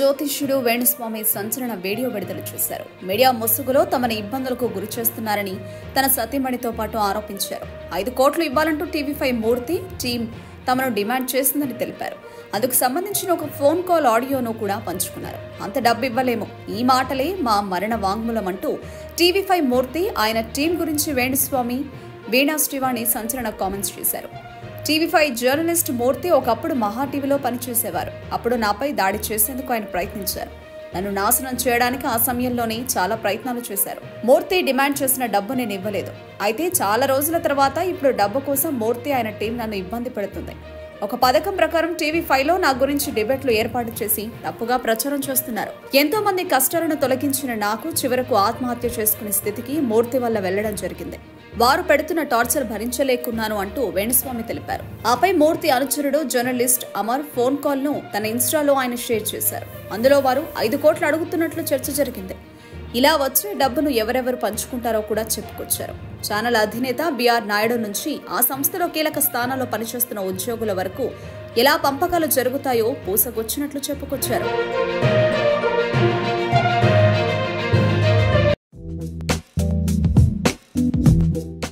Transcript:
జ్యోతిష్యుడు వేణుస్వామి సంచలన వీడియో విడుదల చేశారు మీడియా ముసుగులో తమను ఇబ్బందులకు గురి చేస్తున్నారని తన సతీమణితో పాటు ఆరోపించారు ఐదు కోట్లు ఇవ్వాలంటూ టీవీ ఫైవ్ మూర్తి టీం తమను డిమాండ్ చేసిందని తెలిపారు అందుకు సంబంధించిన ఒక ఫోన్ కాల్ ఆడియోను కూడా పంచుకున్నారు అంత డబ్బు ఇవ్వలేము ఈ మాటలే మా మరణ వాంగ్మూలం అంటూ టీవీ ఫైవ్ మూర్తి ఆయన టీం గురించి వేణుస్వామి వీణా శ్రీవాణి సంచలన కామెంట్స్ చేశారు టీవీ ఫైవ్ జర్నలిస్ట్ మూర్తి ఒకప్పుడు మహా టీవీలో పనిచేసేవారు అప్పుడు నాపై దాడి చేసేందుకు ఆయన ప్రయత్నించారు నన్ను నాశనం చేయడానికి ఆ సమయంలోనే చాలా ప్రయత్నాలు చేశారు మూర్తి డిమాండ్ చేసిన డబ్బు నేను ఇవ్వలేదు అయితే చాలా రోజుల తర్వాత ఇప్పుడు డబ్బు కోసం మూర్తి ఆయన టీం నన్ను ఇబ్బంది పెడుతుంది ఒక పథకం ప్రకారం టీవీ ఫైవ్ లో నా గురించి డిబేట్లు ఏర్పాటు చేసి తప్పుగా ప్రచారం చేస్తున్నారు ఎంతో మంది కష్టాలను తొలగించిన నాకు చివరకు ఆత్మహత్య చేసుకునే స్థితికి మూర్తి వల్ల వెళ్లడం జరిగింది వారు పెడుతున్న టార్చర్ భరించలేకున్నాను అంటూ వేణుస్వామి తెలిపారు ఆపై మూర్తి అనుచరుడు జర్నలిస్ట్ అమర్ ఫోన్ కాల్ ను తన ఇన్స్టాలో ఆయన షేర్ చేశారు అందులో వారు ఐదు కోట్లు అడుగుతున్నట్లు చర్చ జరిగింది ఇలా వచ్చే డబ్బును ఎవరెవరు పంచుకుంటారో కూడా చెప్పుకొచ్చారు ఛానల్ అధినేత బిఆర్ నాయుడు నుంచి ఆ సంస్థలో కీలక స్థానాల్లో పనిచేస్తున్న ఉద్యోగుల వరకు ఎలా పంపకాలు జరుగుతాయో పూసకొచ్చినట్లు చెప్పుకొచ్చారు